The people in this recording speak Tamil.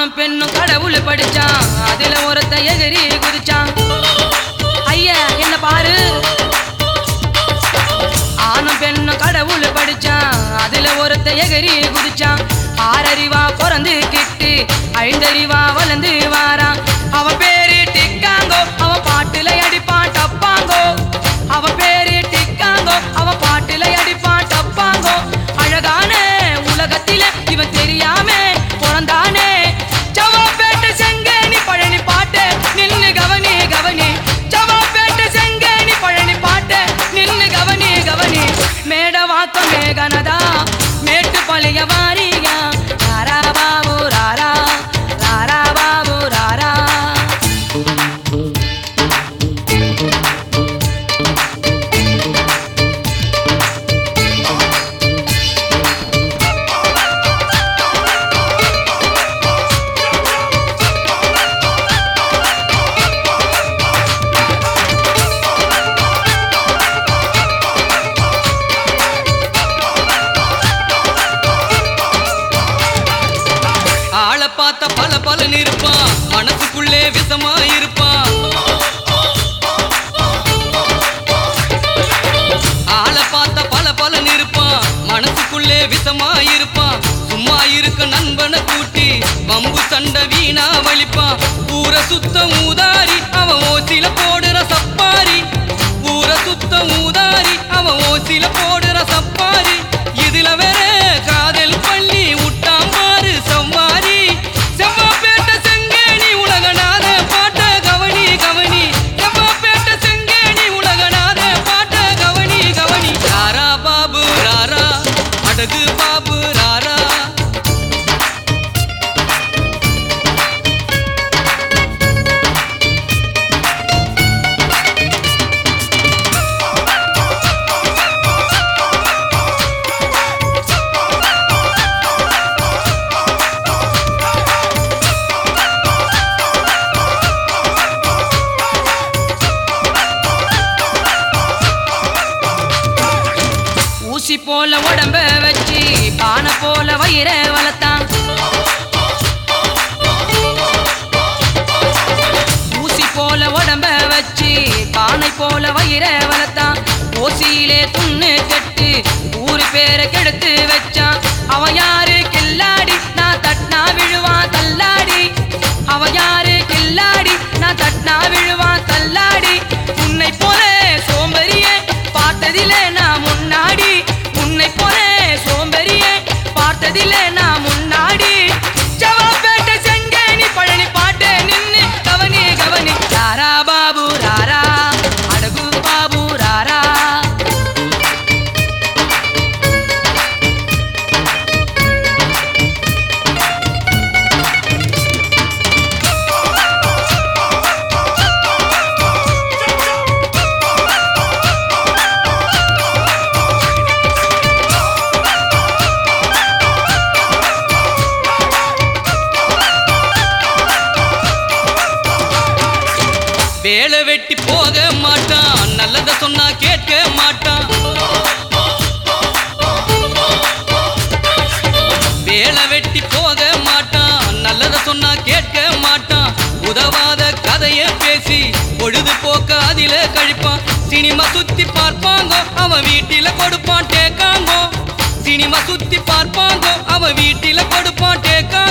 ஆணும் பெண்ணும் கடவுள் படிச்சான் அதுல ஒருத்த எகிரி குதிச்சான் ஐயா என்ன பாரு ஆணும் பெண்ணும் கடவுள் படிச்சான் அதுல ஒருத்த எகிரி குதிச்சான் ஆறறிவா பிறந்து கிட்டு ஐந்தறிவா வளர்ந்து வாரான் அவ பேரு டிக்காங்கோ அவ பாட்டுல அடிப்பான் டப்பாங்கோ அவ பேரு டிக்காங்கோ அவ பாட்டுல அடிப்பான் டப்பாங்கோ அழகான உலகத்தில இவன் தெரியாம பிறந்தானே ஜவாப்பேட்டை செங்கேணி பழனி பாட்டு நின்னு கவனி கவனி ஜவாப்பேட்டை செங்கேணி பழனி பாட்டு நின்னு கவனி கவனி மேடவாக்க மேகனதா மேட்டு பழைய வாரியா ராரா பாபு ராரா ராரா பாபு ராரா ஆளை பார்த்த பல பலன் இருப்பான் மனசுக்குள்ளே விஷமா இருப்பான் ஆளை பார்த்த பல பலன் இருப்பான் மனசுக்குள்ளே விஷமா இருப்பான் சும்மா இருக்க நண்பனை கூட்டி வம்பு சண்டை வீணா வலிப்பான் ஊர சுத்த ஊதாரி அவன் ஓசில போடுற சப்பாரி ஊர சுத்த ஊதாரி அவன் ஓசில போடுற சப்பாரி இதுல வேற காதல் பண்ணி விட்டான் பாரு சம்மாரி செவ்வாப்பேட்டை செங்கேணி உலகநாத பாட்ட கவனி கவனி செவ்வாப்பேட்டை செங்கேணி உலகநாத பாட்ட கவனி கவனி ராரா பாபு ராரா அடகு பாபு ராரா ஊசி போல உடம்ப வச்சு பானை போல வயிற வளர்த்தான் ஊசி போல உடம்ப வச்சு பானை போல வயிற வளர்த்தான் ஓசியிலே துண்ணு கட்டு ஊரு பேரை கெடுத்து வச்சான் அவன் யாரு கில்லாடி நான் தட்னா விழுவான் தள்ளாடி அவன் யாரு கில்லாடி நான் தட்னா விழுவான் தள்ளாடி உன்னை போல சோம்பரியே பார்த்ததிலே நான் முன்னாடி உன்னை போல சோம்பரியே பார்த்ததிலே நான் முன்னாடி ஜவாப்பேட்டை செங்கேணி பழனி பாட்டு நின்னு கவனி கவனி ராரா பாபு ராரா அடகு பாபு ராரா வேலை வெட்டி போக மாட்டான் நல்லத சொன்னா கேட்க மாட்டான் வேலை வெட்டி போக மாட்டான் நல்லத சொன்னா கேட்க மாட்டான் உதவாத கதைய பேசி பொழுது போக்க அதில கழிப்பான் சினிமா சுத்தி பார்ப்பாங்கோ அவன் வீட்டில கொடுப்பான் டேக்காங்கோ சினிமா சுத்தி பார்ப்பாங்கோ அவன் வீட்டில கொடுப்பான் டேக்காங்கோ